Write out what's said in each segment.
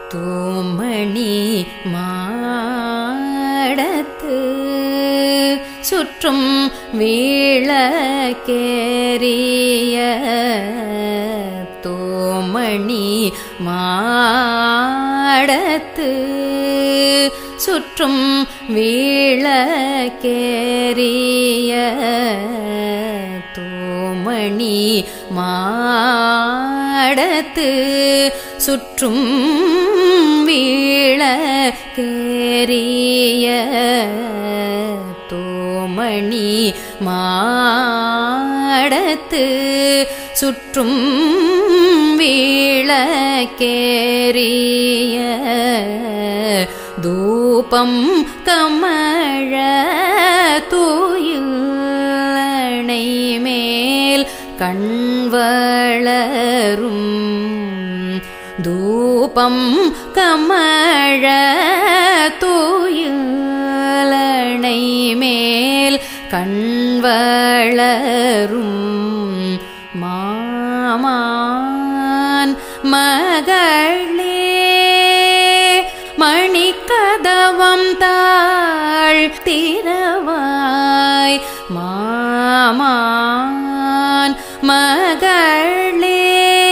தூமணி மாடத்து சுற்றும் வீழக்கேறிய தூமணி மாடத்து சுற்றும் வீழக்கேறிய தூமணி மாடத்து சுற்றும் வீழக்கேறிய தூமணி மாடத்து சுற்றும் வீழக்கேறிய தூபம் கமழ தூயிலணை மேல் கண்வளரும் தூபம் கமழ தூயிலணை மேல் கண்வளரும் மாமான் மகளே மணிக்கதவம் தாழ் திரவாய் மாமான் மகளே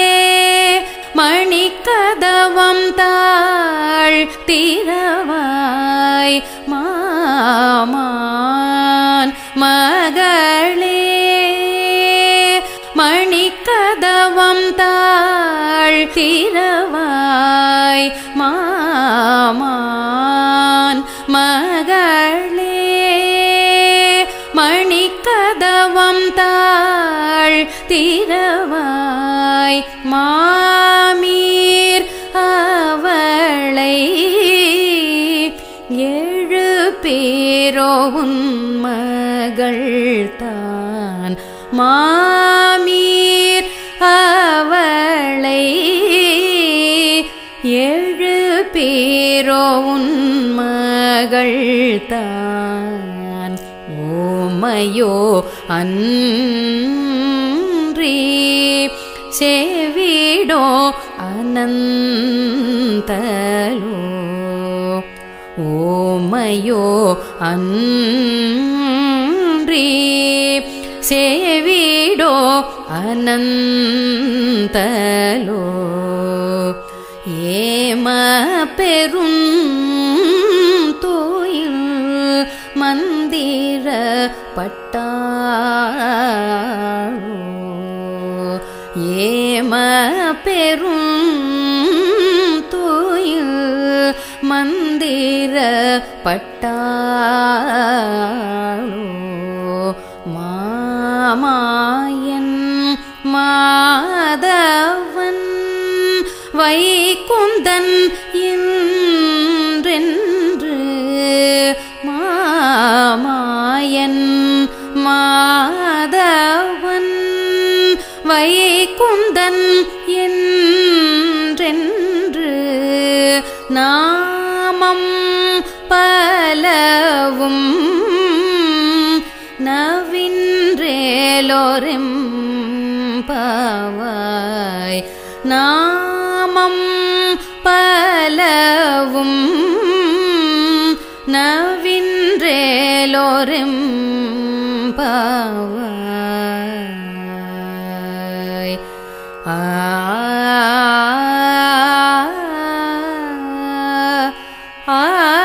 மணிக்கதவம் தாழ் திரவாய் மாமான் மகளே மணிக்கதவம் தாழ் திரவாய் மாமான் மகளே மணிக்கதவம் தாழ் திரவாய் மாமீர் அவளை ஏழு பேரோவும் மகள் தான் மாமீர் அவளை ஏழு பேரோவும் மகள் தான் ஓமையோ அன்றி செவிடோ அனந்தலோ ஓமையோ அன்றி சேவிடோ அனந்தலோ ஏம பெரும் தோயில் மந்திர பட்டாளோ ஏம பெரும் தோயில் மந்திர பட்டாளோ மாமாயன் மாதவன் வைகுந்தன் என்றென்று மாமாயன் மாதவன் வைகுந்தன் என்றென்று நாமம் பலவும் நவின்றேலோரெம் பாவாய் நாமம் பலவும் நவின்றேலோரெம் பாவாய் ஆ ஆ